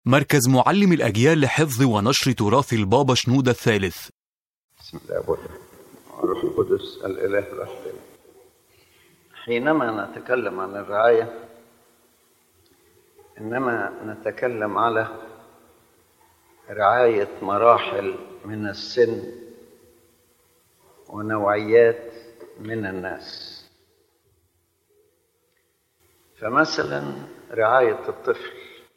مركز معلم الأجيال لحفظ ونشر تراث البابا شنودة الثالث بسم الله والابن والروح القدس الاله الواحد حينما نتكلم عن الرعايه انما نتكلم على رعايه مراحل من السن ونوعيات من الناس فمثلا رعايه الطفل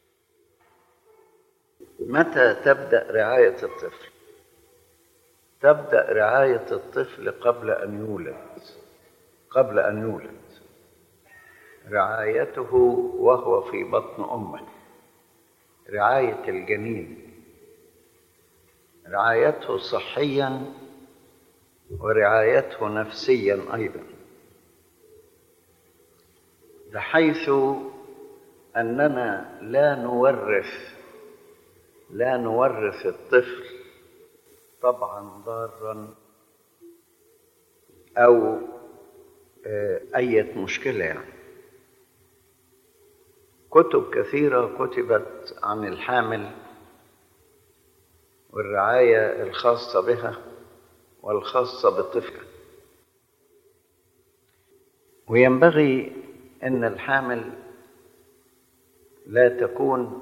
متى تبدا رعايه الطفل تبدا رعايه الطفل قبل ان يولد قبل ان يولد رعايته وهو في بطن امه رعايه الجنين رعايته صحيا ورعايته نفسيا ايضا بحيث اننا لا نورث لا نورث الطفل طبعا ضارا او اية مشكلة يعني كتب كثيرة كتبت عن الحامل والرعاية الخاصة بها والخاصة بالطفل وينبغي أن الحامل لا تكون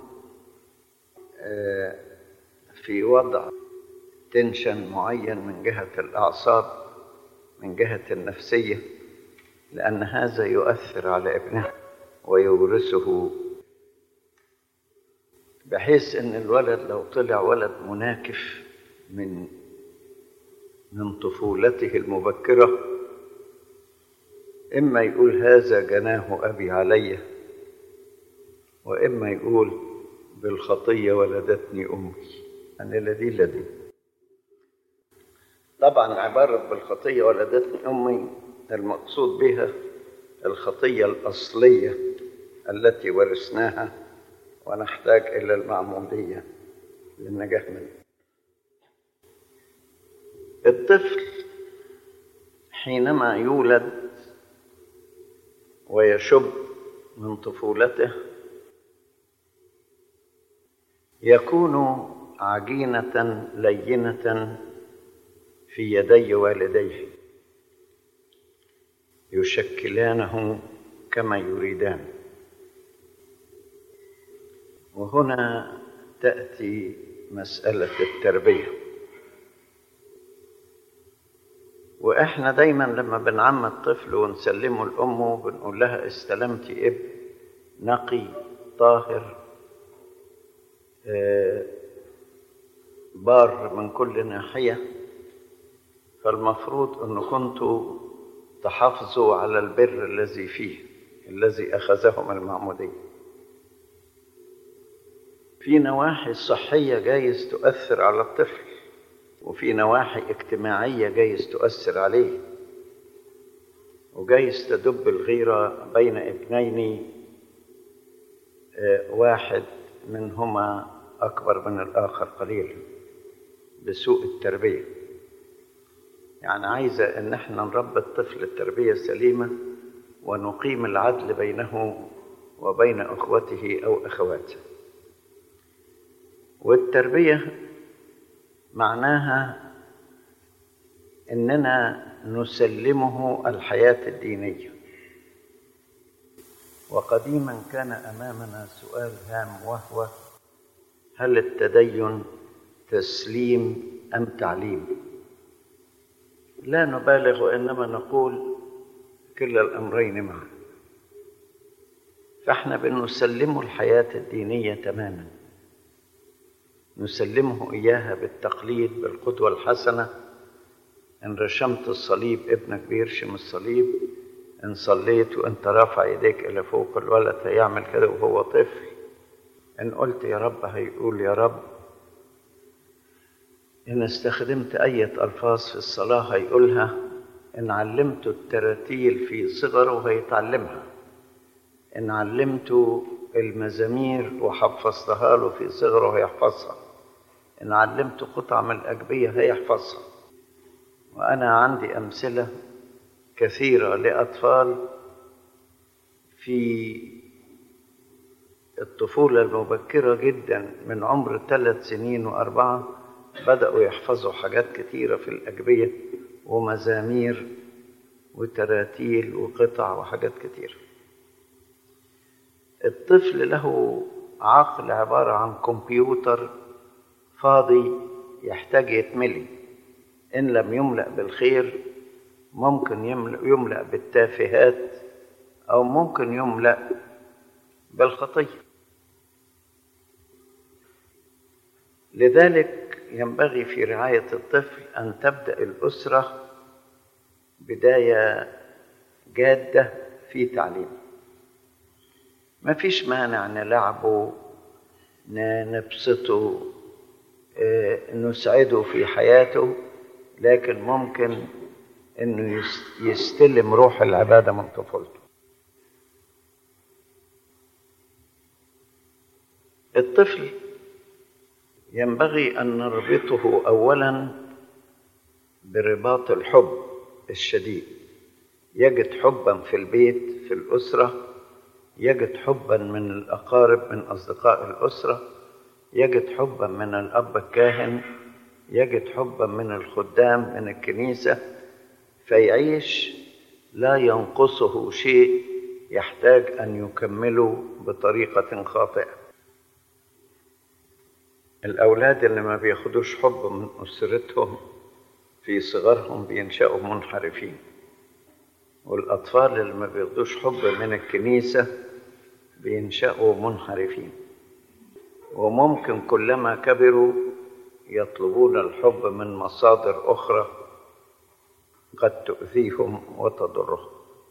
في وضع تنشن معين من جهة الأعصاب من جهة النفسية لأن هذا يؤثر على ابنها ويورثه بحيث ان الولد لو طلع ولد مناكف من من طفولته المبكره اما يقول هذا جناه ابي علي واما يقول بالخطيه ولدتني امي يعني الذي الذي طبعا عباره بالخطيه ولدتني امي المقصود بها الخطيه الاصليه التي ورثناها ونحتاج الى المعموديه للنجاه منها الطفل حينما يولد ويشب من طفولته يكون عجينه لينه في يدي والديه يشكلانه كما يريدان وهنا تاتي مساله التربيه واحنا دايما لما بنعم الطفل ونسلمه لامه بنقول لها استلمت ابن نقي طاهر بار من كل ناحيه فالمفروض ان كنتوا تحافظوا على البر الذي فيه الذي اخذه من المعموديه في نواحي صحيه جايز تؤثر على الطفل وفي نواحي اجتماعيه جايز تؤثر عليه وجايز تدب الغيره بين ابنين واحد منهما اكبر من الاخر قليلا بسوء التربيه يعني عايزة إن احنا نربي الطفل التربية السليمة ونقيم العدل بينه وبين أخوته أو أخواته والتربية معناها إننا نسلمه الحياة الدينية وقديما كان أمامنا سؤال هام وهو هل التدين تسليم أم تعليم؟ لا نبالغ وانما نقول كلا الامرين معا فاحنا بنسلمه الحياه الدينيه تماما نسلمه اياها بالتقليد بالقدوه الحسنه ان رشمت الصليب ابنك بيرشم الصليب ان صليت وانت رافع ايديك الى فوق الولد هيعمل كده وهو طفل ان قلت يا رب هيقول يا رب إن استخدمت أية ألفاظ في الصلاة هيقولها إن علمته التراتيل في صغره هيتعلمها إن علمته المزامير وحفظتها له في صغره هيحفظها إن علمته قطعة من الأجبية هيحفظها وأنا عندي أمثلة كثيرة لأطفال في الطفولة المبكرة جدا من عمر ثلاث سنين وأربعة بدأوا يحفظوا حاجات كتيرة في الأجبية ومزامير وتراتيل وقطع وحاجات كتيرة الطفل له عقل عبارة عن كمبيوتر فاضي يحتاج يتملي إن لم يملأ بالخير ممكن يملأ, يملأ بالتافهات أو ممكن يملأ بالخطية لذلك ينبغي في رعاية الطفل أن تبدأ الأسرة بداية جادة في تعليمه ما فيش مانع نلعبه نبسطه نسعده في حياته لكن ممكن انه يستلم روح العباده من طفولته الطفل ينبغي ان نربطه اولا برباط الحب الشديد يجد حبا في البيت في الاسره يجد حبا من الاقارب من اصدقاء الاسره يجد حبا من الاب الكاهن يجد حبا من الخدام من الكنيسه فيعيش لا ينقصه شيء يحتاج ان يكمله بطريقه خاطئه الاولاد اللي ما بياخدوش حب من اسرتهم في صغرهم بينشأوا منحرفين والاطفال اللي ما بياخدوش حب من الكنيسه بينشأوا منحرفين وممكن كلما كبروا يطلبون الحب من مصادر اخرى قد تؤذيهم وتضرهم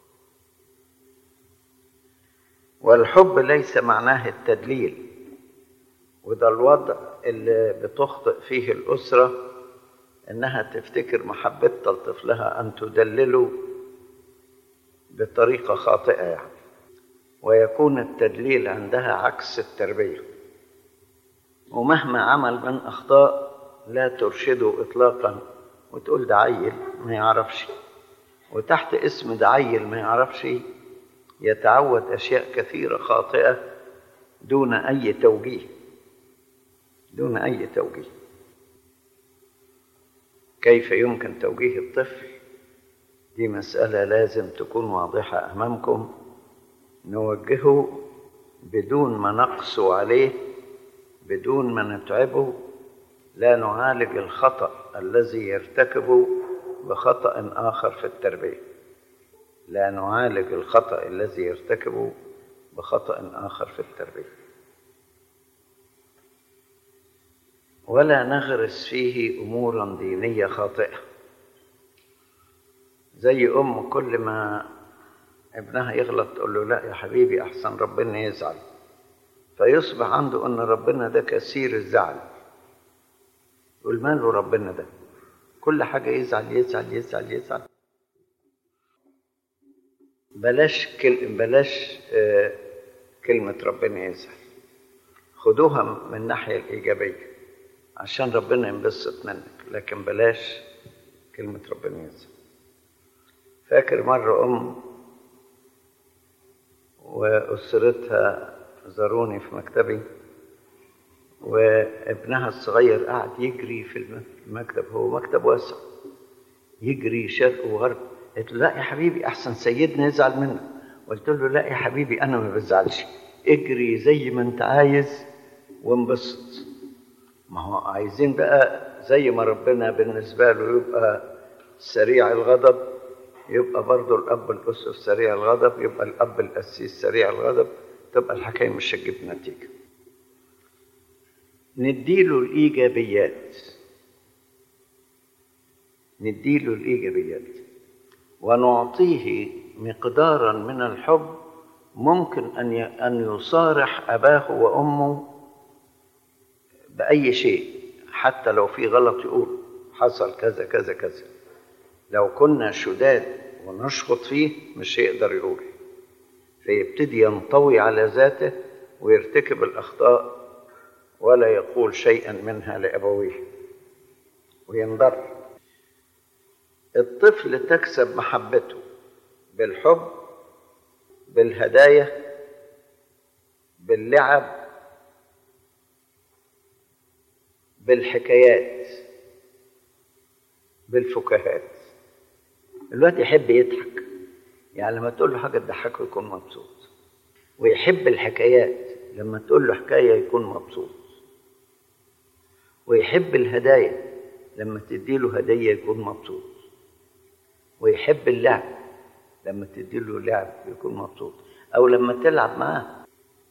والحب ليس معناه التدليل وده الوضع اللي بتخطئ فيه الأسرة إنها تفتكر محبتها لطفلها أن تدلله بطريقة خاطئة يعني ويكون التدليل عندها عكس التربية ومهما عمل من أخطاء لا ترشده إطلاقا وتقول ده عيل ما يعرفش وتحت اسم ده عيل ما يعرفش يتعود أشياء كثيرة خاطئة دون أي توجيه دون أي توجيه كيف يمكن توجيه الطفل دي مسألة لازم تكون واضحة أمامكم نوجهه بدون ما نقسو عليه بدون ما نتعبه لا نعالج الخطأ الذي يرتكبه بخطأ آخر في التربية لا نعالج الخطأ الذي يرتكبه بخطأ آخر في التربية ولا نغرس فيه أمورا دينية خاطئة زي أم كل ما ابنها يغلط تقول له لا يا حبيبي أحسن ربنا يزعل فيصبح عنده أن ربنا ده كثير الزعل يقول ماله ربنا ده كل حاجة يزعل يزعل يزعل يزعل بلاش كل بلاش آه كلمة ربنا يزعل خدوها من الناحية الإيجابية عشان ربنا ينبسط منك لكن بلاش كلمة ربنا يزعل فاكر مرة أم وأسرتها زاروني في مكتبي وابنها الصغير قاعد يجري في المكتب هو مكتب واسع يجري شرق وغرب قلت له لا يا حبيبي احسن سيدنا يزعل منك قلت له لا يا حبيبي انا ما بزعلش اجري زي ما انت عايز وانبسط ما هو عايزين بقى زي ما ربنا بالنسبه له يبقى سريع الغضب يبقى برضه الاب الاسس سريع الغضب يبقى الاب القسيس سريع الغضب تبقى الحكايه مش هتجيب نتيجه نديله الإيجابيات نديله الإيجابيات ونعطيه مقدارا من الحب ممكن أن أن يصارح أباه وأمه بأي شيء حتى لو في غلط يقول حصل كذا كذا كذا لو كنا شداد ونشخط فيه مش هيقدر يقول فيبتدي ينطوي على ذاته ويرتكب الأخطاء ولا يقول شيئا منها لأبويه وينضر الطفل تكسب محبته بالحب بالهدايا باللعب بالحكايات بالفكاهات الواد يحب يضحك يعني لما تقول له حاجة تضحكه يكون مبسوط ويحب الحكايات لما تقول له حكاية يكون مبسوط ويحب الهدايا لما تدي له هدية يكون مبسوط ويحب اللعب لما تدي له لعب يكون مبسوط أو لما تلعب معاه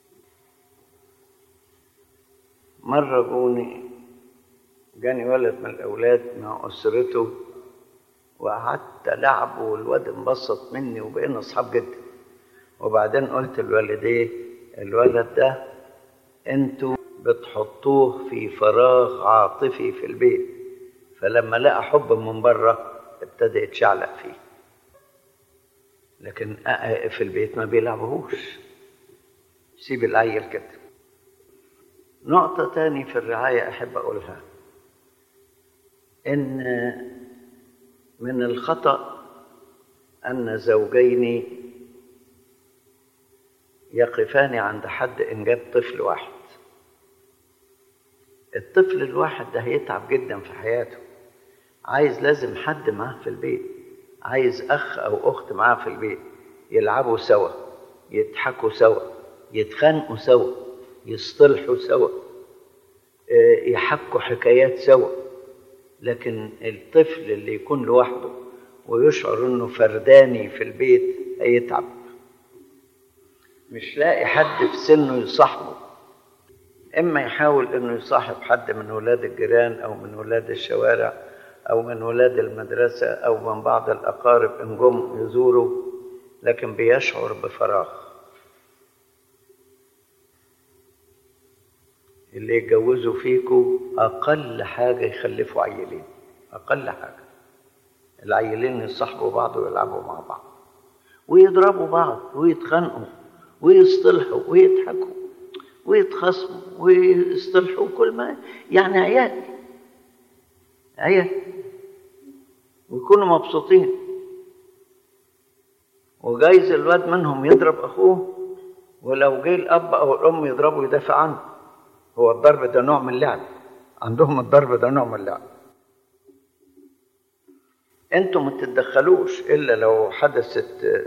مرة جوني جاني ولد من الأولاد مع أسرته وقعدت ألعبه والواد انبسط مني وبقينا أصحاب جدا وبعدين قلت لوالديه الولد ده انتوا بتحطوه في فراغ عاطفي في البيت فلما لقى حب من بره ابتدى يتشعلق فيه لكن في البيت ما بيلعبهوش سيب العيل كده نقطة تاني في الرعاية أحب أقولها إن من الخطأ أن زوجين يقفان عند حد إنجاب طفل واحد الطفل الواحد ده هيتعب جدا في حياته عايز لازم حد معاه في البيت عايز أخ أو أخت معاه في البيت يلعبوا سوا يضحكوا سوا يتخانقوا سوا يصطلحوا سوا يحكوا حكايات سوا لكن الطفل اللي يكون لوحده ويشعر انه فرداني في البيت هيتعب مش لاقي حد في سنه يصاحبه اما يحاول انه يصاحب حد من ولاد الجيران او من ولاد الشوارع او من ولاد المدرسه او من بعض الاقارب ان جم يزوروا لكن بيشعر بفراغ اللي يتجوزوا فيكوا أقل حاجة يخلفوا عيلين أقل حاجة العيلين يصاحبوا بعض ويلعبوا مع بعض ويضربوا بعض ويتخانقوا ويصطلحوا ويضحكوا ويتخاصموا ويصطلحوا كل ما يعني عيال عيال ويكونوا مبسوطين وجايز الواد منهم يضرب أخوه ولو جه الأب أو الأم يضربوا يدافع عنه هو الضرب ده نوع من اللعب عندهم الضرب ده نوع من اللعب انتوا ما تتدخلوش الا لو حدثت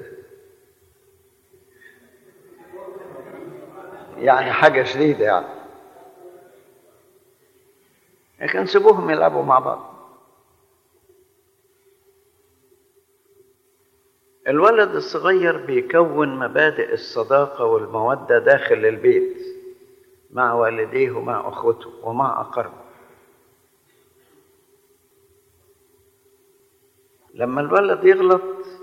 يعني حاجه شديده يعني لكن سيبوهم يلعبوا مع بعض الولد الصغير بيكون مبادئ الصداقه والموده داخل البيت مع والديه ومع اخوته ومع اقربه لما الولد يغلط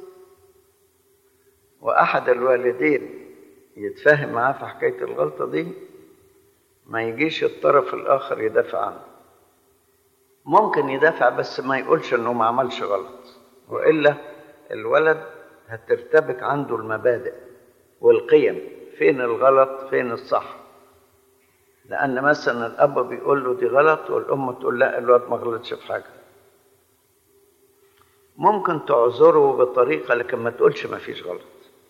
واحد الوالدين يتفاهم معاه في حكايه الغلطه دي ما يجيش الطرف الاخر يدافع عنه ممكن يدافع بس ما يقولش انه ما عملش غلط والا الولد هترتبك عنده المبادئ والقيم فين الغلط فين الصح لأن مثلا الأب بيقول له دي غلط والأم تقول لا الواد ما غلطش في حاجة ممكن تعذره بطريقة لكن ما تقولش ما فيش غلط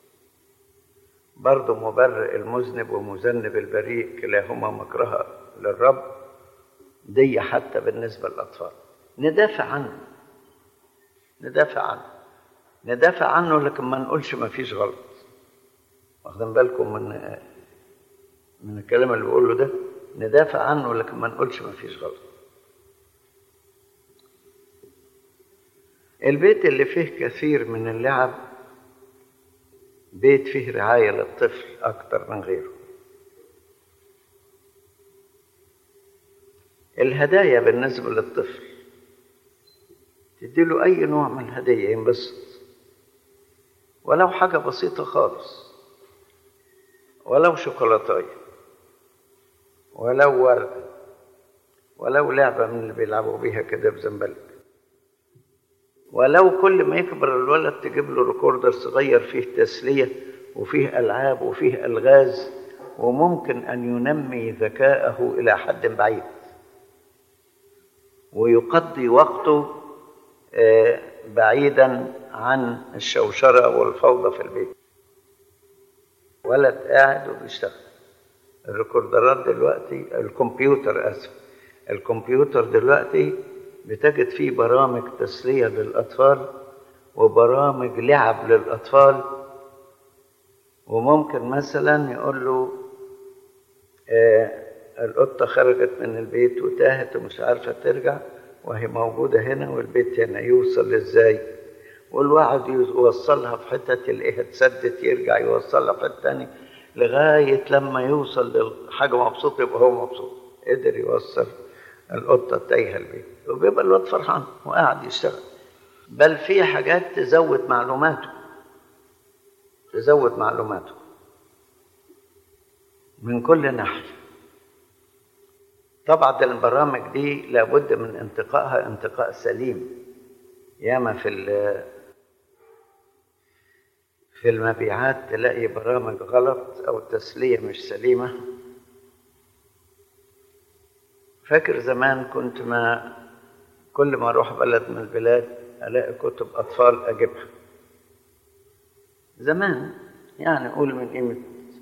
برضه مبرئ المذنب ومذنب البريء كلاهما مكرهة للرب دي حتى بالنسبة للأطفال ندافع عنه ندافع عنه ندافع عنه لكن ما نقولش ما فيش غلط واخدين بالكم من من الكلام اللي بقوله ده ندافع عنه لكن ما نقولش ما فيش غلط البيت اللي فيه كثير من اللعب بيت فيه رعاية للطفل أكتر من غيره الهدايا بالنسبة للطفل تديله أي نوع من الهدية ينبسط ولو حاجة بسيطة خالص ولو شوكولاتاية ولو وردة ولو لعبة من اللي بيلعبوا بيها كده بزنبلك ولو كل ما يكبر الولد تجيب له ريكوردر صغير فيه تسلية وفيه ألعاب وفيه ألغاز وممكن أن ينمي ذكاءه إلى حد بعيد ويقضي وقته بعيدا عن الشوشرة والفوضى في البيت ولد قاعد وبيشتغل الريكوردرات دلوقتي الكمبيوتر اسف الكمبيوتر دلوقتي بتجد فيه برامج تسليه للاطفال وبرامج لعب للاطفال وممكن مثلا يقول له آه القطه خرجت من البيت وتاهت ومش عارفه ترجع وهي موجوده هنا والبيت هنا يوصل ازاي والواحد يوصلها في حته تلاقيها اتسدت يرجع يوصلها في حته تاني لغايه لما يوصل لحاجه مبسوط يبقى هو مبسوط قدر يوصل القطه تايهه البيت وبيبقى الواد فرحان وقاعد يشتغل بل في حاجات تزود معلوماته تزود معلوماته من كل ناحيه طبعا البرامج دي لابد من انتقائها انتقاء سليم ياما في في المبيعات تلاقي برامج غلط او تسليه مش سليمه فاكر زمان كنت ما كل ما اروح بلد من البلاد الاقي كتب اطفال اجيبها زمان يعني قول من قيمه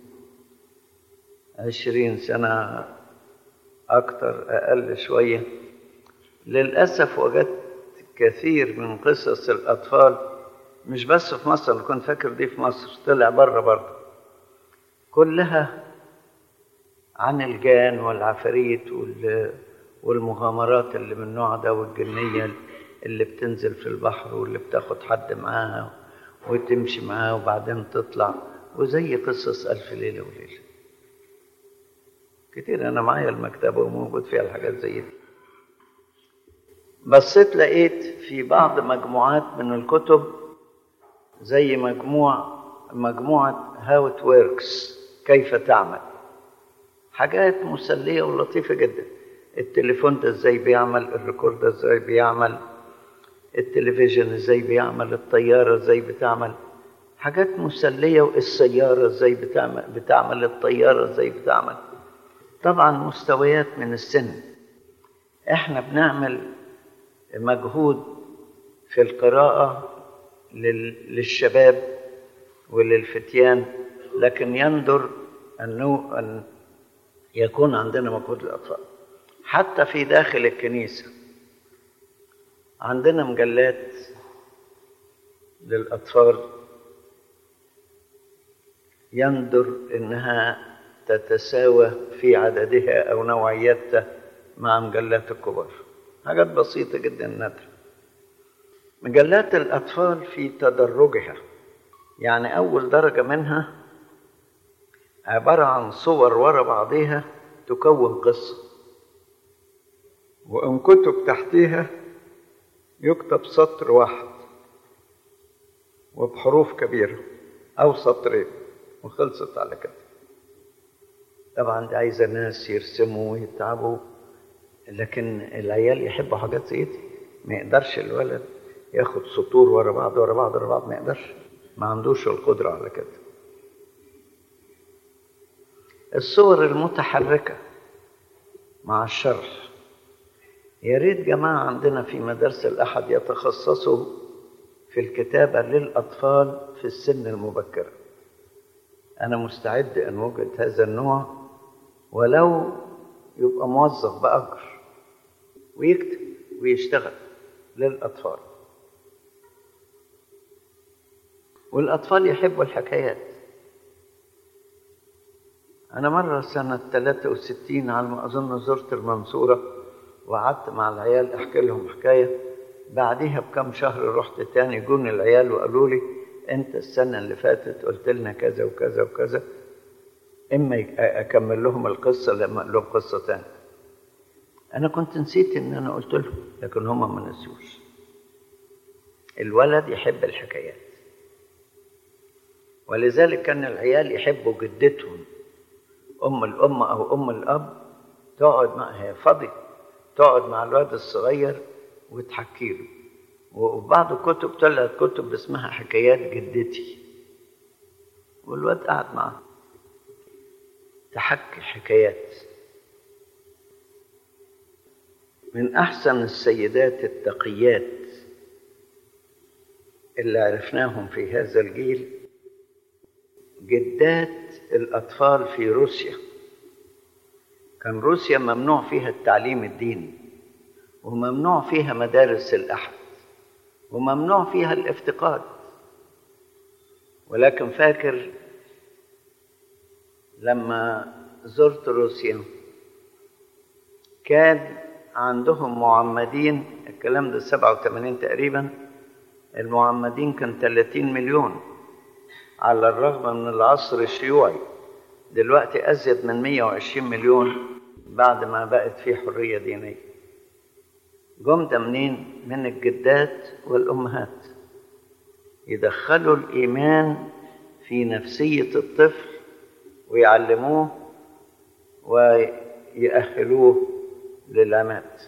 عشرين سنه اكتر اقل شويه للاسف وجدت كثير من قصص الاطفال مش بس في مصر انا كنت فاكر دي في مصر طلع بره برضه كلها عن الجان والعفاريت وال والمغامرات اللي من النوع ده والجنية اللي بتنزل في البحر واللي بتاخد حد معاها وتمشي معاه وبعدين تطلع وزي قصص ألف ليلة وليلة كتير أنا معايا المكتبة وموجود فيها الحاجات زي دي بصيت لقيت في بعض مجموعات من الكتب زي مجموع مجموعة هاو ات وركس كيف تعمل حاجات مسلية ولطيفة جدا التليفون ده ازاي بيعمل الريكورد ده ازاي بيعمل التلفزيون ازاي بيعمل الطيارة ازاي بتعمل حاجات مسلية والسيارة ازاي بتعمل بتعمل الطيارة ازاي بتعمل طبعا مستويات من السن احنا بنعمل مجهود في القراءة للشباب وللفتيان لكن يندر أنه أن يكون عندنا مجهود للأطفال حتى في داخل الكنيسة عندنا مجلات للأطفال يندر إنها تتساوى في عددها أو نوعيتها مع مجلات الكبار حاجات بسيطة جدا نادرة مجلات الأطفال في تدرجها يعني أول درجة منها عبارة عن صور ورا بعضها تكون قصة وإن كتب تحتيها يكتب سطر واحد وبحروف كبيرة أو سطرين وخلصت على كده طبعا دي عايزة ناس يرسموا ويتعبوا لكن العيال يحبوا حاجات زي دي ما يقدرش الولد ياخد سطور ورا بعض ورا بعض ورا بعض ما يقدرش ما عندوش القدرة على كده الصور المتحركة مع الشرح يا ريت جماعة عندنا في مدارس الأحد يتخصصوا في الكتابة للأطفال في السن المبكرة أنا مستعد أن وجد هذا النوع ولو يبقى موظف بأجر ويكتب ويشتغل للأطفال والأطفال يحبوا الحكايات أنا مرة سنة 63 على ما أظن زرت المنصورة وقعدت مع العيال أحكي لهم حكاية بعديها بكم شهر رحت تاني جون العيال وقالوا لي أنت السنة اللي فاتت قلت لنا كذا وكذا وكذا إما أكمل لهم القصة لما أقول لهم قصة تانية أنا كنت نسيت إن أنا قلت لهم لكن هم ما نسيوش الولد يحب الحكايات ولذلك كان العيال يحبوا جدتهم أم الأم أو أم الأب تقعد معها فاضي تقعد مع الواد الصغير وتحكي له وفي بعض الكتب طلعت كتب اسمها حكايات جدتي والواد قاعد معاه تحكي حكايات من أحسن السيدات التقيات اللي عرفناهم في هذا الجيل جدات الأطفال في روسيا كان روسيا ممنوع فيها التعليم الديني وممنوع فيها مدارس الأحد وممنوع فيها الافتقاد ولكن فاكر لما زرت روسيا كان عندهم معمدين الكلام ده 87 تقريبا المعمدين كان 30 مليون على الرغم من العصر الشيوعي دلوقتي أزيد من 120 مليون بعد ما بقت في حرية دينية جم ده منين؟ من الجدات والأمهات يدخلوا الإيمان في نفسية الطفل ويعلموه ويأهلوه للعماد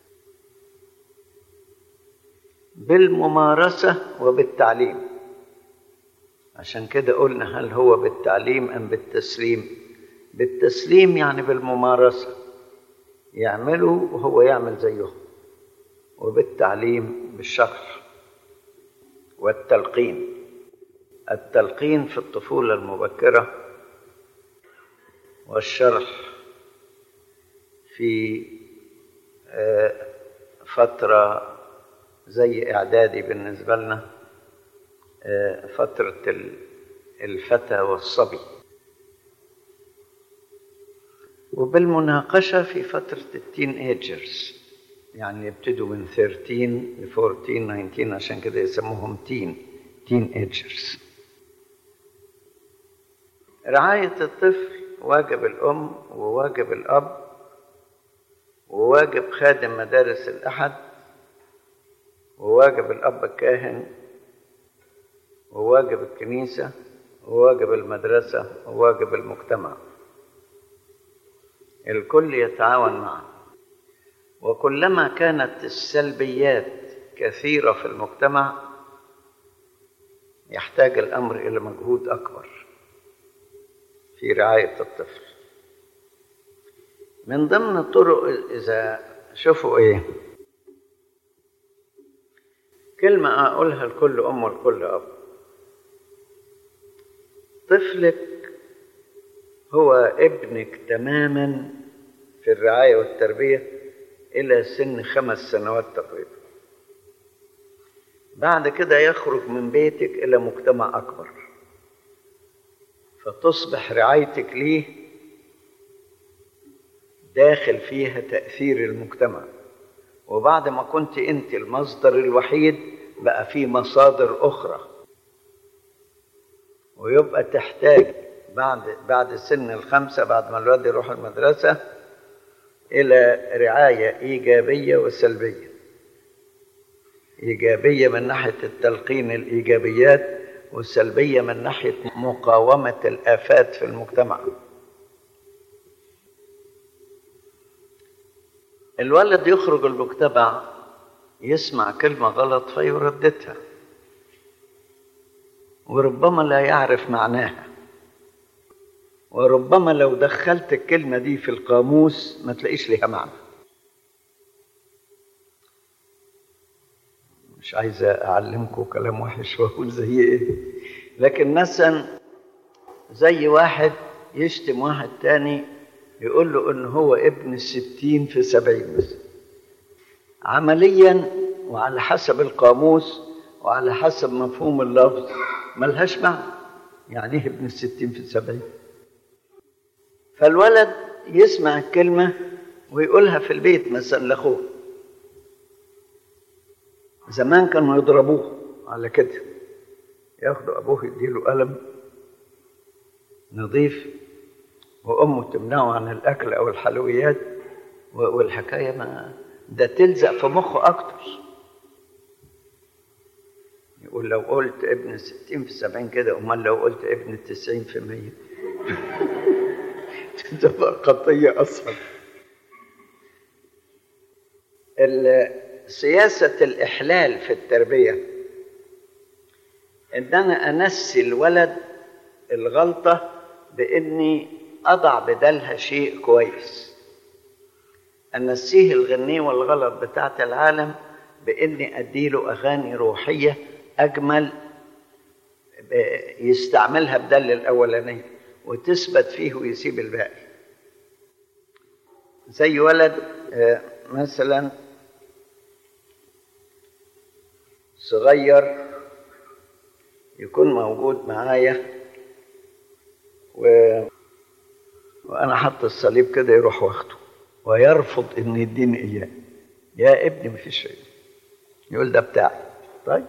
بالممارسة وبالتعليم عشان كده قلنا هل هو بالتعليم أم بالتسليم بالتسليم يعني بالممارسة يعملوا وهو يعمل زيهم وبالتعليم بالشرح والتلقين التلقين في الطفولة المبكرة والشرح في فترة زي إعدادي بالنسبة لنا فترة الفتى والصبي وبالمناقشة في فترة التين ايجرز يعني يبتدوا من 13 ل 14 19 عشان كده يسموهم تين تين ايجرز رعاية الطفل واجب الأم وواجب الأب وواجب خادم مدارس الأحد وواجب الأب الكاهن وواجب الكنيسة وواجب المدرسة وواجب المجتمع الكل يتعاون معا وكلما كانت السلبيات كثيرة في المجتمع يحتاج الأمر إلى مجهود أكبر في رعاية الطفل من ضمن الطرق إذا شوفوا إيه كلمة أقولها لكل أم ولكل أب طفلك هو ابنك تماما في الرعاية والتربية إلى سن خمس سنوات تقريبا بعد كده يخرج من بيتك إلى مجتمع أكبر فتصبح رعايتك ليه داخل فيها تأثير المجتمع وبعد ما كنت أنت المصدر الوحيد بقى في مصادر أخرى ويبقى تحتاج بعد بعد سن الخمسة بعد ما الولد يروح المدرسة إلى رعاية إيجابية وسلبية إيجابية من ناحية التلقين الإيجابيات والسلبية من ناحية مقاومة الآفات في المجتمع الولد يخرج المجتمع يسمع كلمة غلط فيرددها وربما لا يعرف معناها وربما لو دخلت الكلمة دي في القاموس ما تلاقيش ليها معنى مش عايز أعلمكم كلام وحش وأقول زي إيه لكن مثلا زي واحد يشتم واحد تاني يقول له إن هو ابن الستين في سبعين مثلا عمليا وعلى حسب القاموس وعلى حسب مفهوم اللفظ ملهاش معنى يعني ايه ابن الستين في السبعين فالولد يسمع الكلمة ويقولها في البيت مثلا لأخوه زمان كانوا يضربوه على كده ياخدوا أبوه يديله قلم نظيف وأمه تمنعه عن الأكل أو الحلويات والحكاية ما ده تلزق في مخه أكتر يقول لو قلت ابن الستين في السبعين كده أمال لو قلت ابن التسعين في مية تبقى قضية أصعب سياسة الإحلال في التربية إن أنا أنسي الولد الغلطة بإني أضع بدلها شيء كويس أنسيه الغنية والغلط بتاعت العالم بإني أديله أغاني روحية أجمل يستعملها بدل الأولانية وتثبت فيه ويسيب الباقي زي ولد آه، مثلا صغير يكون موجود معايا و... وانا حط الصليب كده يروح واخده ويرفض ان يديني اياه يا ابني مفيش شيء يقول ده بتاعي طيب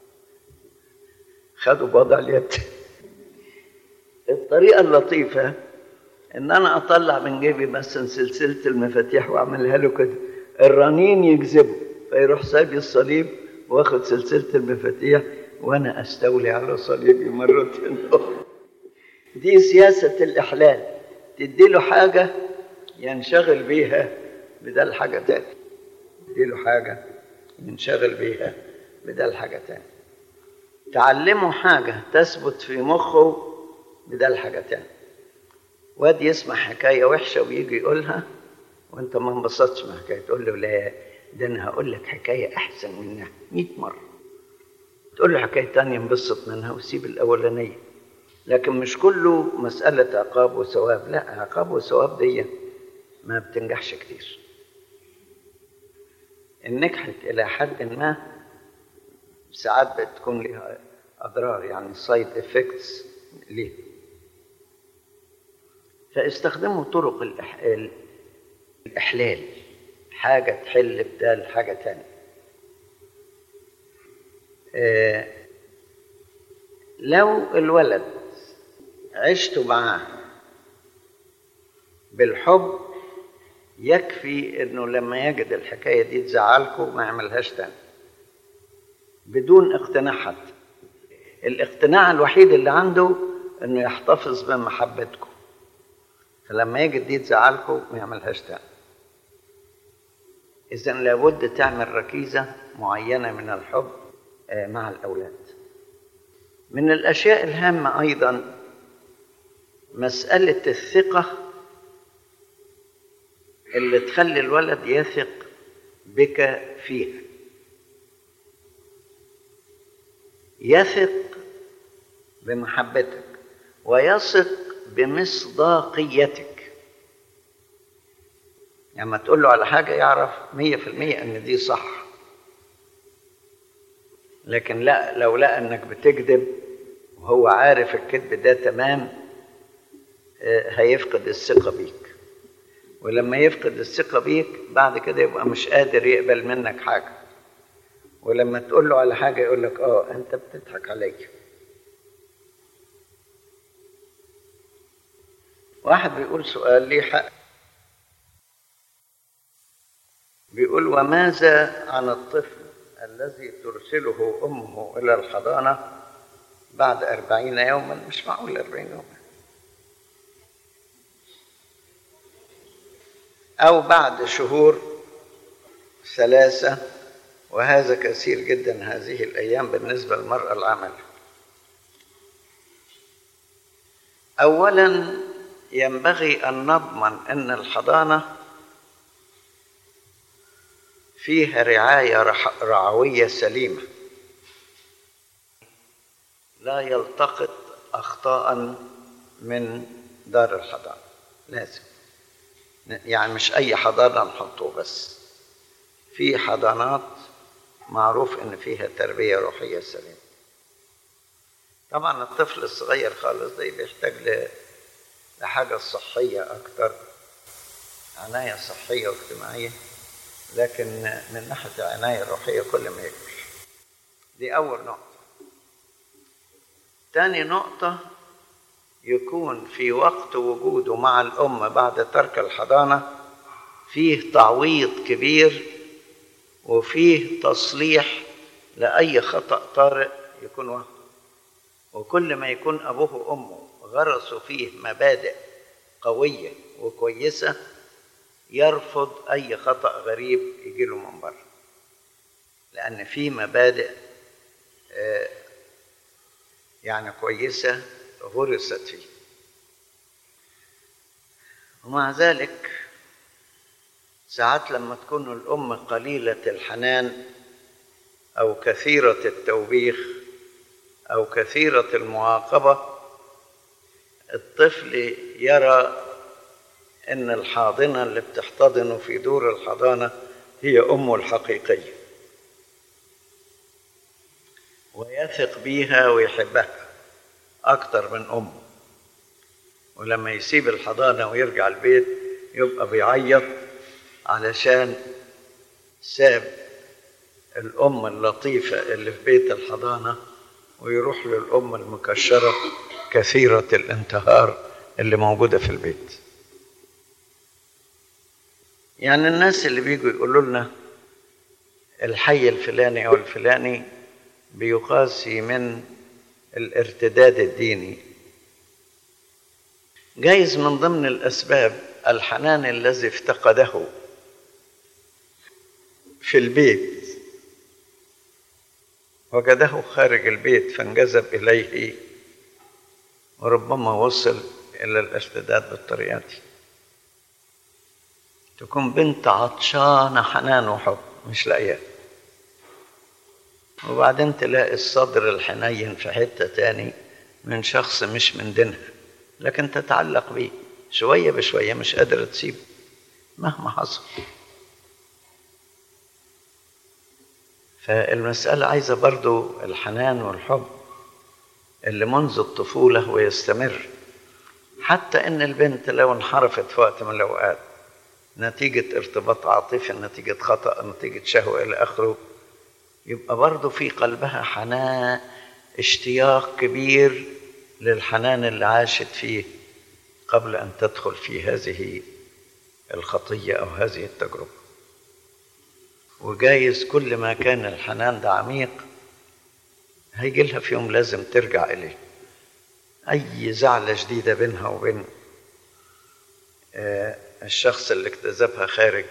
خدوا بوضع اليد الطريقه اللطيفه ان انا اطلع من جيبي مثلا سلسله المفاتيح واعملها له كده الرنين يجذبه فيروح سايب الصليب واخد سلسله المفاتيح وانا استولي على صليبي مرتين اخرى دي سياسه الاحلال تدي له حاجه ينشغل بيها بدل حاجه تاني تدي له حاجه ينشغل بيها بدل حاجه تاني تعلمه حاجه تثبت في مخه بدل حاجه تاني واد يسمع حكايه وحشه ويجي يقولها وانت ما انبسطتش من الحكايه تقول له لا ده انا هقول لك حكايه احسن منها 100 مره تقول له حكايه تانية انبسط منها وسيب الاولانيه لكن مش كله مساله عقاب وثواب لا عقاب وثواب دي ما بتنجحش كتير ان نجحت الى حد ما ساعات بتكون لها اضرار يعني سايد افكتس ليها فاستخدموا طرق الإح... الإحلال حاجة تحل بدال حاجة تانية آه لو الولد عشت معاه بالحب يكفي انه لما يجد الحكايه دي تزعلكم ما يعملهاش تاني بدون اقتناع حتى الاقتناع الوحيد اللي عنده انه يحتفظ بمحبتكم فلما يجد دي تزعلكم ما يعملهاش تاني اذا لابد تعمل ركيزه معينه من الحب مع الاولاد من الاشياء الهامه ايضا مساله الثقه اللي تخلي الولد يثق بك فيها يثق بمحبتك ويثق بمصداقيتك لما يعني تقول له على حاجة يعرف مية في المية أن دي صح لكن لا لو لقى أنك بتكذب وهو عارف الكذب ده تمام هيفقد الثقة بيك ولما يفقد الثقة بيك بعد كده يبقى مش قادر يقبل منك حاجة ولما تقول له على حاجة يقول لك اه انت بتضحك عليا واحد بيقول سؤال ليه حق بيقول وماذا عن الطفل الذي ترسله أمه إلى الحضانة بعد أربعين يوما مش معقول أربعين يوما أو بعد شهور ثلاثة وهذا كثير جدا هذه الأيام بالنسبة للمرأة العاملة أولا ينبغي أن نضمن أن الحضانة فيها رعاية رعوية سليمة لا يلتقط أخطاء من دار الحضانة لازم يعني مش أي حضانة نحطه بس في حضانات معروف إن فيها تربية روحية سليمة طبعا الطفل الصغير خالص ده بيحتاج لحاجة صحية أكتر عناية صحية واجتماعية لكن من ناحية العناية الروحية كل ما يكبر دي أول نقطة تاني نقطة يكون في وقت وجوده مع الأم بعد ترك الحضانة فيه تعويض كبير وفيه تصليح لأي خطأ طارئ يكون واخده وكل ما يكون أبوه وأمه غرسوا فيه مبادئ قوية وكويسة يرفض أي خطأ غريب يجيله من بره لأن في مبادئ يعني كويسة غرست فيه ومع ذلك ساعات لما تكون الأم قليلة الحنان أو كثيرة التوبيخ أو كثيرة المعاقبة الطفل يرى ان الحاضنه اللي بتحتضنه في دور الحضانه هي امه الحقيقيه ويثق بيها ويحبها اكتر من امه ولما يسيب الحضانه ويرجع البيت يبقى بيعيط علشان ساب الام اللطيفه اللي في بيت الحضانه ويروح للام المكشره كثيره الانتهار اللي موجوده في البيت يعني الناس اللي بيجوا يقولوا لنا الحي الفلاني او الفلاني بيقاسي من الارتداد الديني جايز من ضمن الاسباب الحنان الذي افتقده في البيت وجده خارج البيت فانجذب اليه وربما وصل الى الارتداد بالطريقه دي تكون بنت عطشانه حنان وحب مش لاقياه وبعدين تلاقي الصدر الحنين في حته تاني من شخص مش من دينها لكن تتعلق بيه شويه بشويه مش قادره تسيبه مهما حصل فالمسألة عايزة برضو الحنان والحب اللي منذ الطفولة ويستمر حتى إن البنت لو انحرفت في وقت من الأوقات نتيجة ارتباط عاطفي نتيجة خطأ نتيجة شهوة إلى آخره يبقى برضو في قلبها حنان اشتياق كبير للحنان اللي عاشت فيه قبل أن تدخل في هذه الخطية أو هذه التجربة وجايز كل ما كان الحنان ده عميق هيجي لها في يوم لازم ترجع إليه أي زعلة جديدة بينها وبين الشخص اللي اكتسبها خارج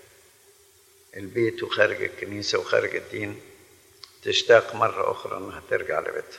البيت وخارج الكنيسة وخارج الدين تشتاق مرة أخرى أنها ترجع لبيتها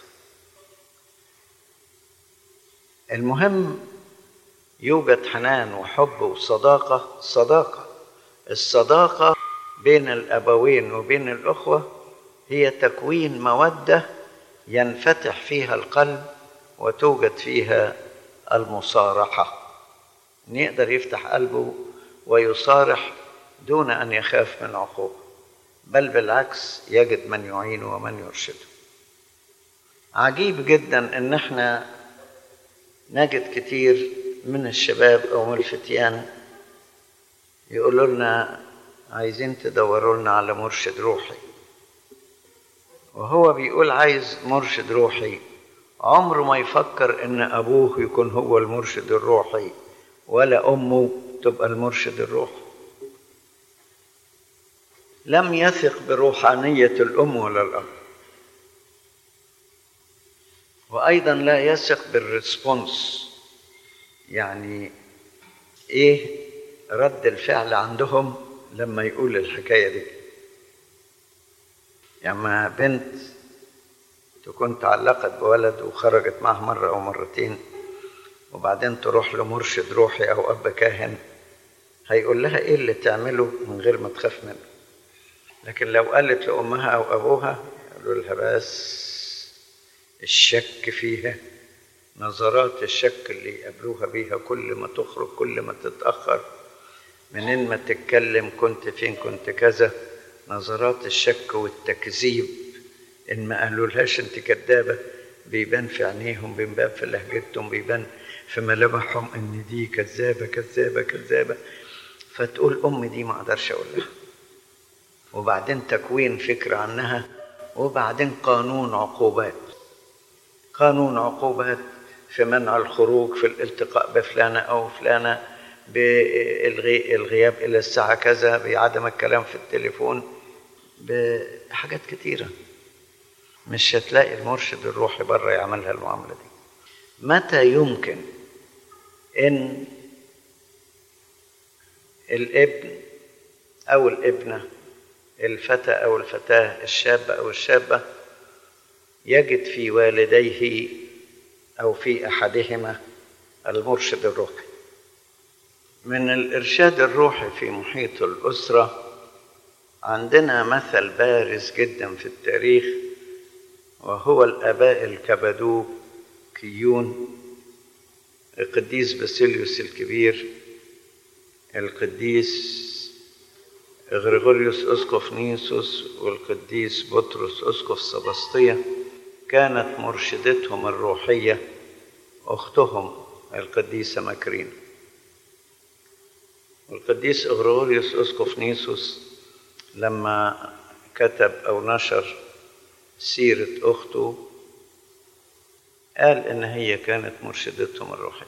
المهم يوجد حنان وحب وصداقة صداقة الصداقة بين الأبوين وبين الأخوة هي تكوين مودة ينفتح فيها القلب وتوجد فيها المصارحة إن يقدر يفتح قلبه ويصارح دون أن يخاف من عقوبة بل بالعكس يجد من يعينه ومن يرشده عجيب جدا ان احنا نجد كتير من الشباب او من الفتيان يقولوا لنا عايزين تدوروا لنا على مرشد روحي وهو بيقول عايز مرشد روحي عمره ما يفكر ان ابوه يكون هو المرشد الروحي ولا امه تبقى المرشد الروحي لم يثق بروحانيه الام ولا الاب وايضا لا يثق بالريسبونس يعني ايه رد الفعل عندهم لما يقول الحكايه دي يعني ما بنت تكون تعلقت بولد وخرجت معه مره او مرتين وبعدين تروح لمرشد روحي او اب كاهن هيقول لها ايه اللي تعمله من غير ما تخاف منه لكن لو قالت لامها او ابوها يقولوا لها بس الشك فيها نظرات الشك اللي يقابلوها بيها كل ما تخرج كل ما تتاخر منين ما تتكلم كنت فين كنت كذا نظرات الشك والتكذيب ان ما قالولهاش انت كدابه بيبان في عينيهم بيبان في لهجتهم بيبان في ملامحهم ان دي كذابه كذابه كذابه فتقول ام دي ما اقدرش اقول لها وبعدين تكوين فكره عنها وبعدين قانون عقوبات قانون عقوبات في منع الخروج في الالتقاء بفلانه او فلانه بالغياب الى الساعه كذا بعدم الكلام في التليفون بحاجات كتيره مش هتلاقي المرشد الروحي بره يعملها المعامله دي متى يمكن ان الابن او الابنه الفتى او الفتاه الشاب او الشابه يجد في والديه او في احدهما المرشد الروحي من الارشاد الروحي في محيط الاسره عندنا مثل بارز جدا في التاريخ وهو الاباء الكبدوكيون القديس باسيليوس الكبير القديس غريغوريوس أسقف نيسوس والقديس بطرس أسقف سبسطية كانت مرشدتهم الروحية أختهم القديسة مكرين والقديس غريغوريوس أسقف نيسوس لما كتب أو نشر سيرة أخته قال إن هي كانت مرشدتهم الروحية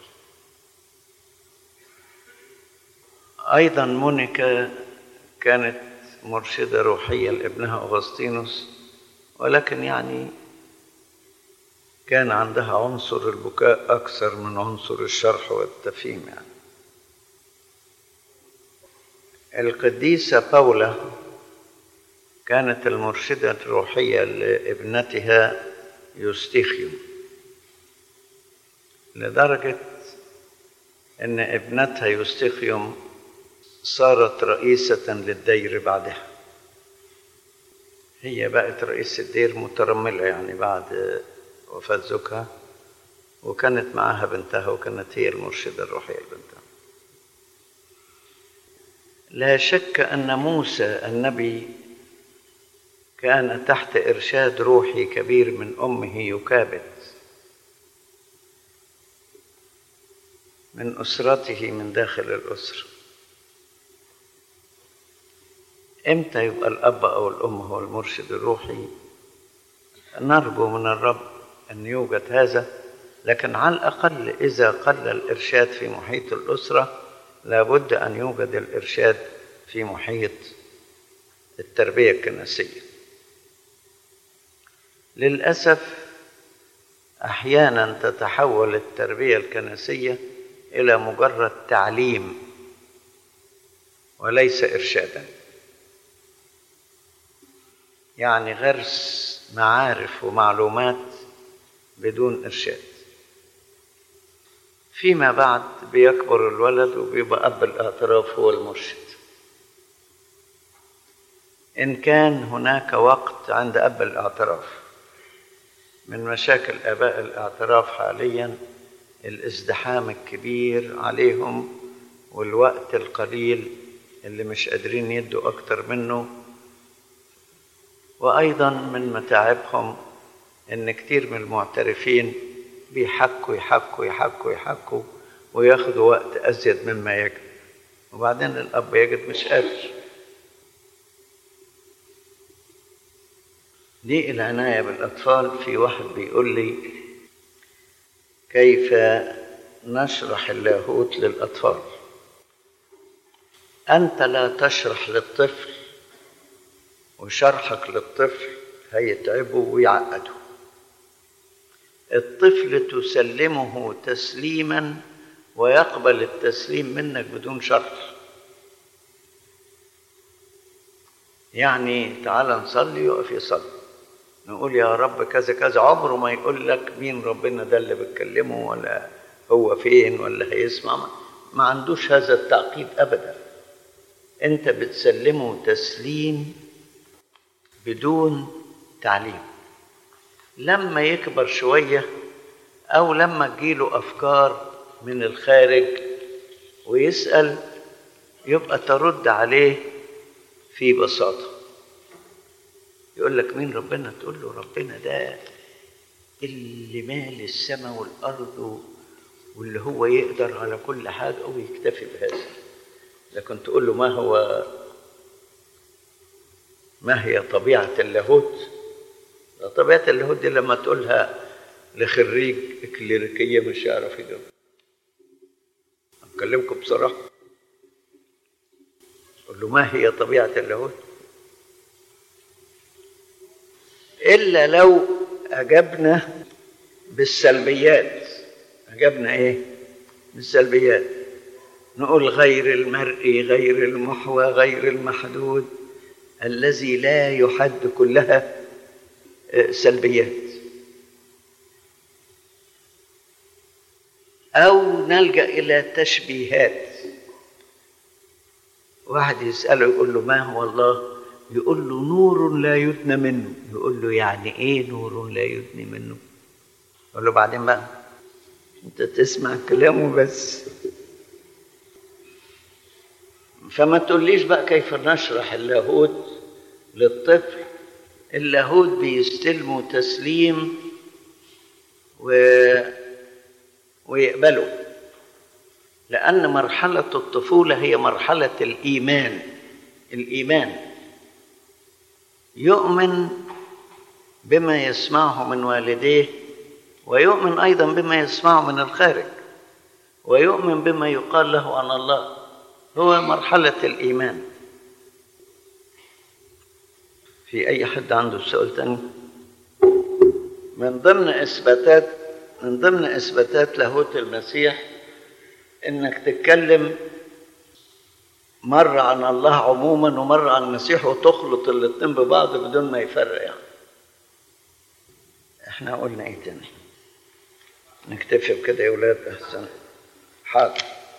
أيضا مونيكا كانت مرشدة روحية لابنها أغسطينوس ولكن يعني كان عندها عنصر البكاء أكثر من عنصر الشرح والتفهيم يعني القديسة باولا كانت المرشدة الروحية لابنتها يوستيخيوم لدرجة أن ابنتها يوستيخيوم صارت رئيسة للدير بعدها هي بقت رئيس الدير مترملة يعني بعد وفاة زوجها وكانت معاها بنتها وكانت هي المرشدة الروحية لبنتها لا شك أن موسى النبي كان تحت إرشاد روحي كبير من أمه يكابد من أسرته من داخل الأسرة إمتى يبقى الأب أو الأم هو المرشد الروحي نرجو من الرب أن يوجد هذا لكن على الأقل إذا قل الإرشاد في محيط الأسرة لابد أن يوجد الإرشاد في محيط التربية الكنسية للأسف أحيانا تتحول التربية الكنسية إلى مجرد تعليم وليس إرشادا يعني غرس معارف ومعلومات بدون إرشاد فيما بعد بيكبر الولد وبيبقى أب الاعتراف هو المرشد إن كان هناك وقت عند أب الاعتراف من مشاكل آباء الاعتراف حاليا الازدحام الكبير عليهم والوقت القليل اللي مش قادرين يدوا أكتر منه وأيضا من متاعبهم إن كتير من المعترفين بيحكوا يحكوا يحكوا يحكوا وياخدوا وقت أزيد مما يجب وبعدين الأب يجد مش قادر دي العناية بالأطفال في واحد بيقول لي كيف نشرح اللاهوت للأطفال أنت لا تشرح للطفل وشرحك للطفل هيتعبه ويعقده الطفل تسلمه تسليما ويقبل التسليم منك بدون شرح يعني تعال نصلي يقف يصلي نقول يا رب كذا كذا عمره ما يقول لك مين ربنا ده اللي بتكلمه ولا هو فين ولا هيسمع ما عندوش هذا التعقيد ابدا انت بتسلمه تسليم بدون تعليم لما يكبر شويه او لما تجيله افكار من الخارج ويسال يبقى ترد عليه في بساطه يقول لك مين ربنا تقول له ربنا ده اللي مال السماء والارض واللي هو يقدر على كل حاجه ويكتفي بهذا لكن تقول له ما هو ما هي طبيعه اللاهوت طبيعه اللاهوت دي لما تقولها لخريج كليريكيه مش هيعرف يجاوب اكلمكم بصراحه قول له ما هي طبيعه اللاهوت إلا لو أجبنا بالسلبيات أجبنا إيه؟ بالسلبيات نقول غير المرئي غير المحوى غير المحدود الذي لا يحد كلها سلبيات أو نلجأ إلى تشبيهات واحد يسأله يقول له ما هو الله يقول له نور لا يدنى منه يقول له يعني ايه نور لا يدني منه يقول له بعدين بقى انت تسمع كلامه بس فما تقوليش بقى كيف نشرح اللاهوت للطفل اللاهوت بيستلمه تسليم و... ويقبله لأن مرحلة الطفولة هي مرحلة الإيمان الإيمان يؤمن بما يسمعه من والديه ويؤمن أيضا بما يسمعه من الخارج ويؤمن بما يقال له عن الله هو مرحلة الإيمان في أي حد عنده سؤال تاني من ضمن إثباتات من ضمن إثباتات لاهوت المسيح إنك تتكلم مرة عن الله عموما ومرة عن المسيح وتخلط الاتنين ببعض بدون ما يفرق يعني احنا قلنا ايه تاني نكتفي بكده يا ولاد احسن حاضر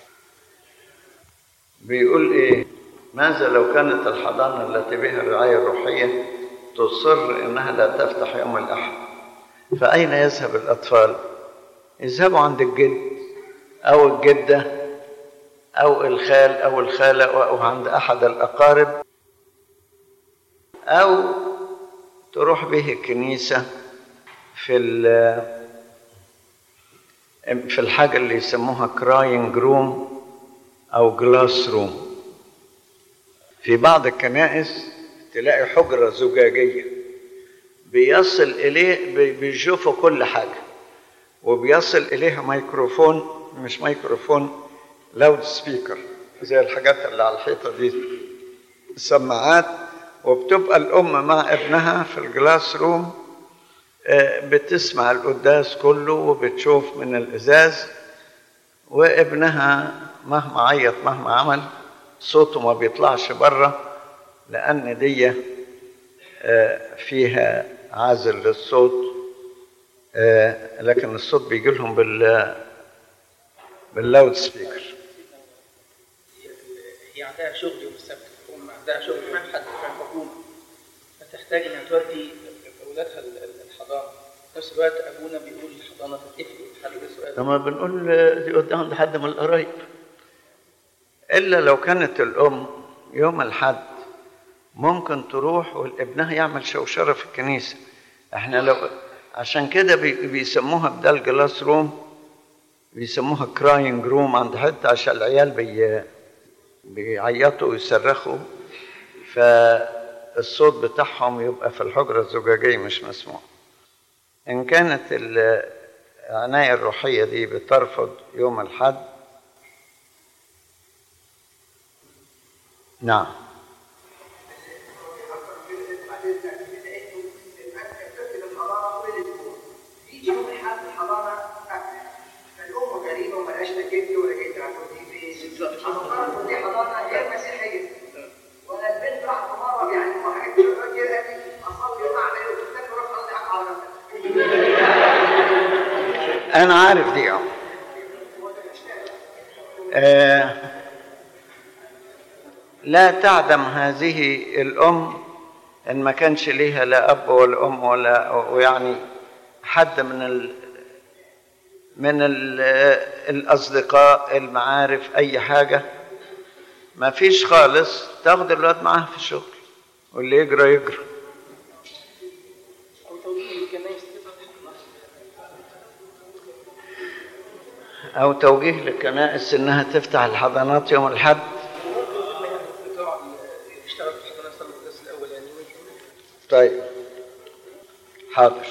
بيقول ايه ماذا لو كانت الحضانة التي بها الرعاية الروحية تصر انها لا تفتح يوم الاحد فاين يذهب الاطفال يذهبوا عند الجد او الجدة او الخال او الخالة او عند احد الاقارب او تروح به الكنيسة في في الحاجة اللي يسموها كراينج روم أو جلاس روم في بعض الكنائس تلاقي حجرة زجاجية بيصل إليه بيشوفوا كل حاجة وبيصل إليها ميكروفون مش ميكروفون لاود سبيكر زي الحاجات اللي على الحيطة دي سماعات وبتبقى الأم مع ابنها في الجلاس روم بتسمع القداس كله وبتشوف من الإزاز وابنها مهما عيط مهما عمل صوته ما بيطلعش بره لأن دي فيها عازل للصوت لكن الصوت بيجي لهم بال باللاود سبيكر هي عندها شغل يوم السبت الام عندها شغل في حد في الحكومه فتحتاج انها تودي اولادها الحضانه في نفس الوقت ابونا بيقول الحضانه تتقفل حد سؤال لما بنقول دي قدام حد من القرايب الا لو كانت الام يوم الحد ممكن تروح وابنها يعمل شوشره في الكنيسه احنا لو عشان كده بي- بيسموها بدل جلاس روم بيسموها كراينج روم عند حته عشان العيال بي بيعيطوا ويصرخوا فالصوت بتاعهم يبقى في الحجره الزجاجيه مش مسموع ان كانت العنايه الروحيه دي بترفض يوم الحد نعم انا عارف دي اه آه، لا تعدم هذه الام ان ما كانش ليها لا اب ولا ام ولا ويعني حد من ال من ال الاصدقاء المعارف اي حاجه ما فيش خالص تاخد الواد معاها في الشغل واللي يجرى يجرى او توجيه الكنائس تفتح او توجيه للكنائس انها تفتح الحضانات يوم الاحد تقعد تشتغل في الحضانه صلاه القداس الاولاني طيب حاضر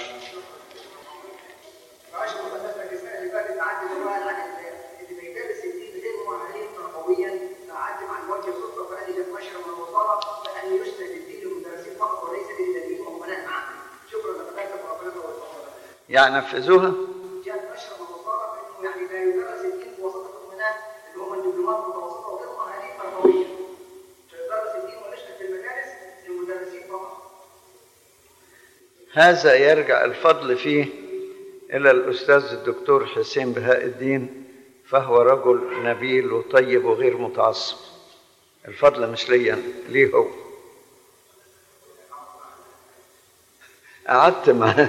يعني نفذوها هذا يرجع الفضل فيه إلى الأستاذ الدكتور حسين بهاء الدين فهو رجل نبيل وطيب وغير متعصب الفضل مش ليا ليه هو قعدت معاه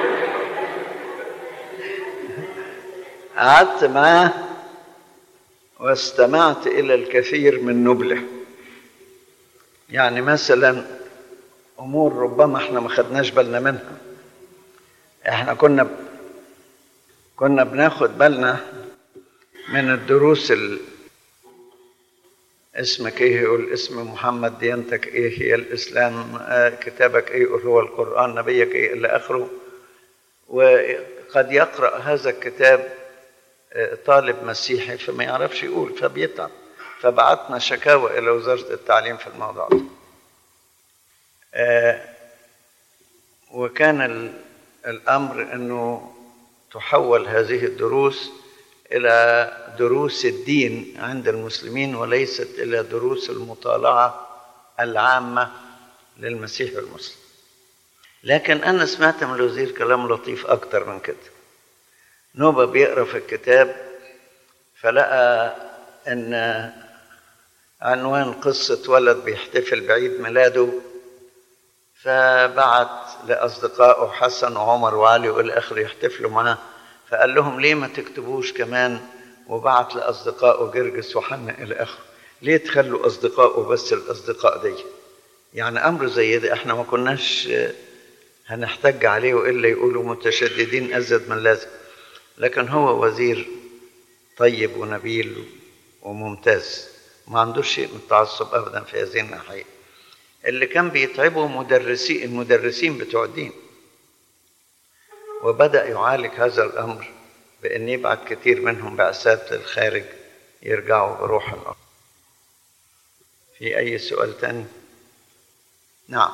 قعدت معاه واستمعت إلى الكثير من نبله يعني مثلا أمور ربما احنا ما خدناش بالنا منها احنا كنا ب... كنا بناخد بالنا من الدروس ال... اسمك ايه يقول اسم محمد ديانتك ايه هي الاسلام آه كتابك ايه يقول هو القران نبيك ايه الى اخره وقد يقرا هذا الكتاب آه طالب مسيحي فما يعرفش يقول فبيتعب فبعتنا شكاوى الى وزاره التعليم في الموضوع ده آه وكان ال... الامر انه تحول هذه الدروس الى دروس الدين عند المسلمين وليست الى دروس المطالعه العامه للمسيح والمسلم لكن انا سمعت من الوزير كلام لطيف اكتر من كده نوبه بيقرا في الكتاب فلقى ان عنوان قصه ولد بيحتفل بعيد ميلاده فبعت لاصدقائه حسن وعمر وعلي والى اخره يحتفلوا معاه فقال لهم ليه ما تكتبوش كمان وبعت لاصدقائه جرجس وحنا الى اخره ليه تخلوا اصدقائه بس الاصدقاء دي يعني امر زي ده احنا ما كناش هنحتج عليه والا يقولوا متشددين ازيد من لازم لكن هو وزير طيب ونبيل وممتاز ما عندوش شيء من التعصب ابدا في هذه الناحيه اللي كان بيتعبه مدرسي المدرسين بتوع الدين وبدأ يعالج هذا الأمر بأن يبعت كثير منهم بعثات للخارج يرجعوا بروح الأرض في أي سؤال تاني؟ نعم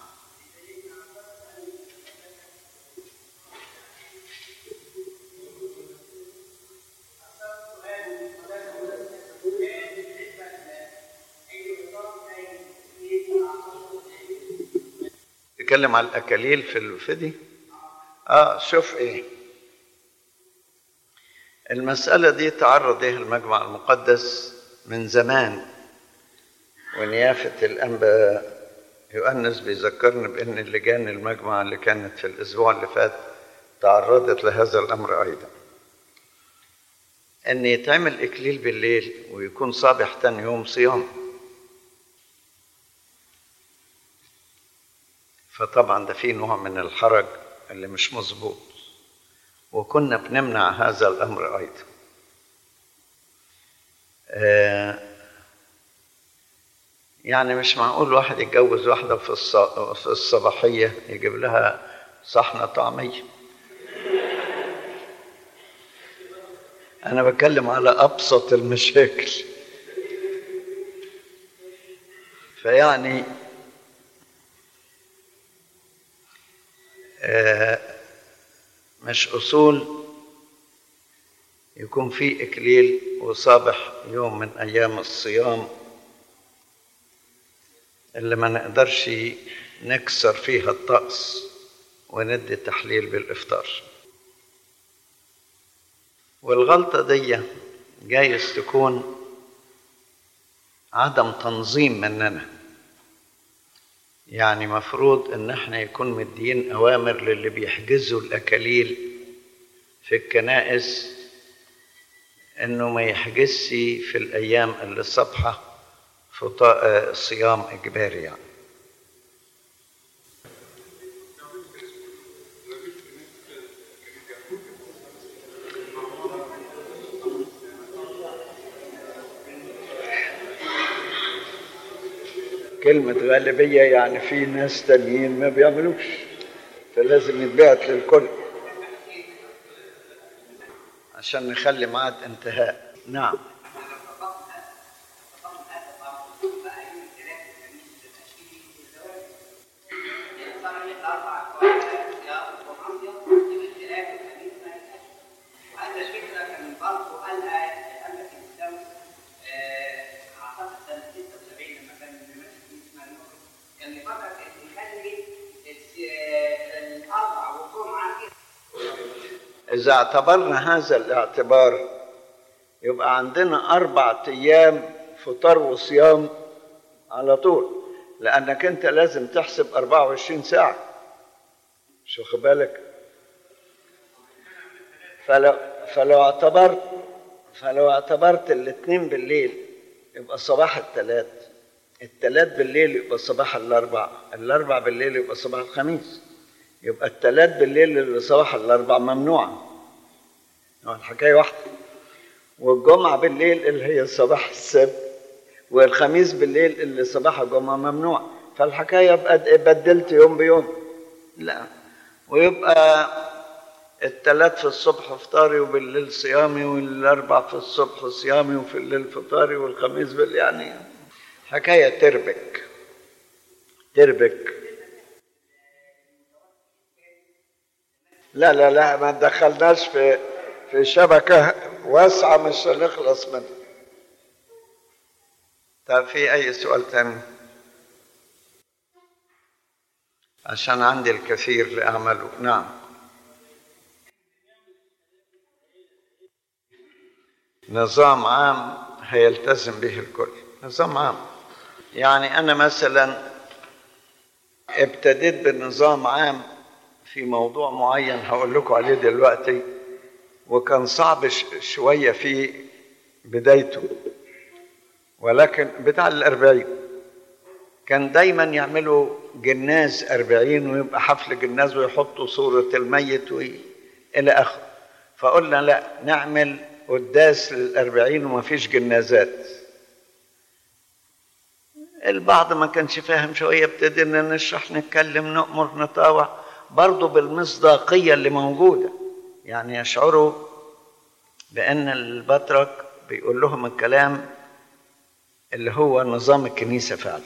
تتكلم على الأكاليل في الفدي اه شوف ايه المسألة دي تعرض لها المجمع المقدس من زمان ونيافة الأنبا يؤنس بيذكرني بأن لجان المجمع اللي كانت في الأسبوع اللي فات تعرضت لهذا الأمر أيضا أن يتعمل إكليل بالليل ويكون صابح تاني يوم صيام فطبعا ده فيه نوع من الحرج اللي مش مظبوط وكنا بنمنع هذا الامر ايضا آه يعني مش معقول واحد يتجوز واحدة في في الصباحية يجيب لها صحنة طعمية أنا بتكلم على أبسط المشاكل فيعني مش أصول يكون في إكليل وصابح يوم من أيام الصيام اللي ما نقدرش نكسر فيها الطقس وندي تحليل بالإفطار والغلطة دي جايز تكون عدم تنظيم مننا يعني مفروض ان احنا يكون مدين اوامر للي بيحجزوا الاكاليل في الكنائس انه ما يحجزش في الايام اللي صبحة صيام اجباري يعني كلمة غالبية يعني في ناس تانيين ما بيعملوش فلازم يتبعت للكل عشان نخلي ميعاد انتهاء نعم إذا اعتبرنا هذا الاعتبار يبقى عندنا أربع أيام فطار وصيام على طول لأنك أنت لازم تحسب 24 ساعة شو بالك فلو فلو اعتبرت فلو اعتبرت الاثنين بالليل يبقى صباح الثلاث الثلاث بالليل يبقى صباح الاربع الاربع بالليل يبقى صباح الخميس يبقى الثلاث بالليل اللي صباح الاربع ممنوعه هو الحكايه واحده والجمعه بالليل اللي هي صباح السبت والخميس بالليل اللي صباح الجمعه ممنوع فالحكايه يبقى بدلت يوم بيوم لا ويبقى الثلاث في الصبح فطاري وبالليل صيامي والاربع في الصبح صيامي وفي الليل فطاري والخميس بالليل يعني حكايه تربك تربك لا لا لا ما دخلناش في في شبكه واسعه مش هنخلص منها طب في اي سؤال تاني عشان عندي الكثير لاعمله نعم نظام عام هيلتزم به الكل نظام عام يعني انا مثلا ابتديت بنظام عام في موضوع معين هقول لكم عليه دلوقتي وكان صعب شويه في بدايته ولكن بتاع الأربعين كان دايما يعملوا جناز أربعين ويبقى حفل جناز ويحطوا صورة الميت وي... إلى آخره فقلنا لا نعمل قداس للأربعين وما فيش جنازات البعض ما كانش فاهم شوية ابتدينا نشرح نتكلم نؤمر نطاوع برضه بالمصداقية اللي موجودة يعني يشعروا بأن البطرك بيقول لهم الكلام اللي هو نظام الكنيسة فعلا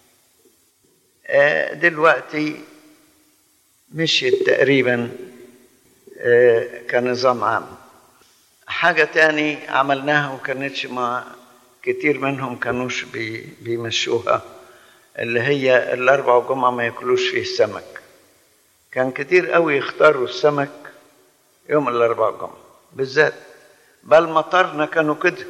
آه دلوقتي مشيت تقريبا آه كنظام عام حاجة تاني عملناها وكانتش مع كتير منهم كانوش بي بيمشوها اللي هي الأربع وجمعة ما ياكلوش فيه سمك كان كتير قوي يختاروا السمك يوم الأربع وجمعة بالذات بل مطرنا كانوا كده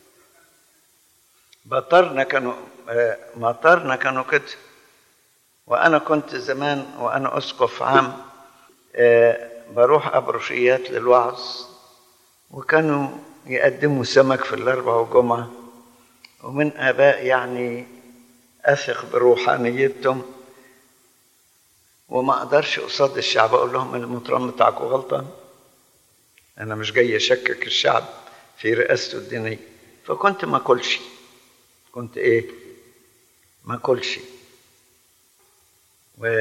مطرنا كانوا مطرنا كانوا كده وأنا كنت زمان وأنا أسقف عام بروح أبرشيات للوعظ وكانوا يقدموا سمك في الأربع وجمعة ومن آباء يعني أثق بروحانيتهم وما أقدرش قصاد الشعب أقول لهم المطران بتاعكم غلطان أنا مش جاي أشكك الشعب في رئاسته الدينية فكنت ما أكلش كنت إيه ما أكلش و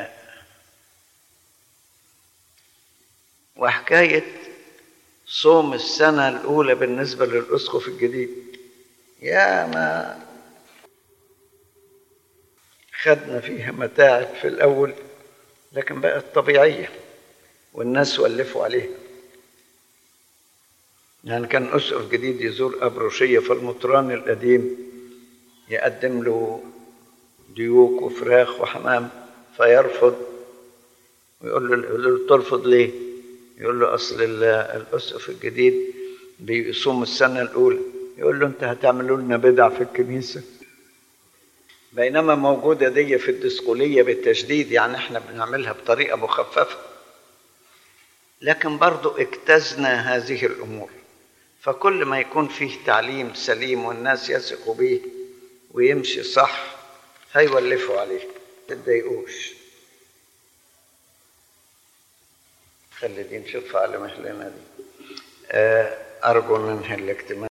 وحكاية صوم السنة الأولى بالنسبة للأسقف الجديد يا ما خدنا فيها متاعب في الأول لكن بقت طبيعية والناس ولفوا عليها يعني كان أسقف جديد يزور أبروشية فالمطران القديم يقدم له ديوك وفراخ وحمام فيرفض ويقول له, يقول له ترفض ليه؟ يقول له أصل الأسقف الجديد بيصوم السنة الأولى يقول له أنت هتعملوا لنا بدع في الكنيسة بينما موجودة دي في الدسقولية بالتشديد يعني احنا بنعملها بطريقة مخففة لكن برضو اجتزنا هذه الأمور فكل ما يكون فيه تعليم سليم والناس يثقوا به ويمشي صح هيولفوا عليه تتضايقوش خلي دي نشوفها على مهلنا دي أرجو ننهي الاجتماع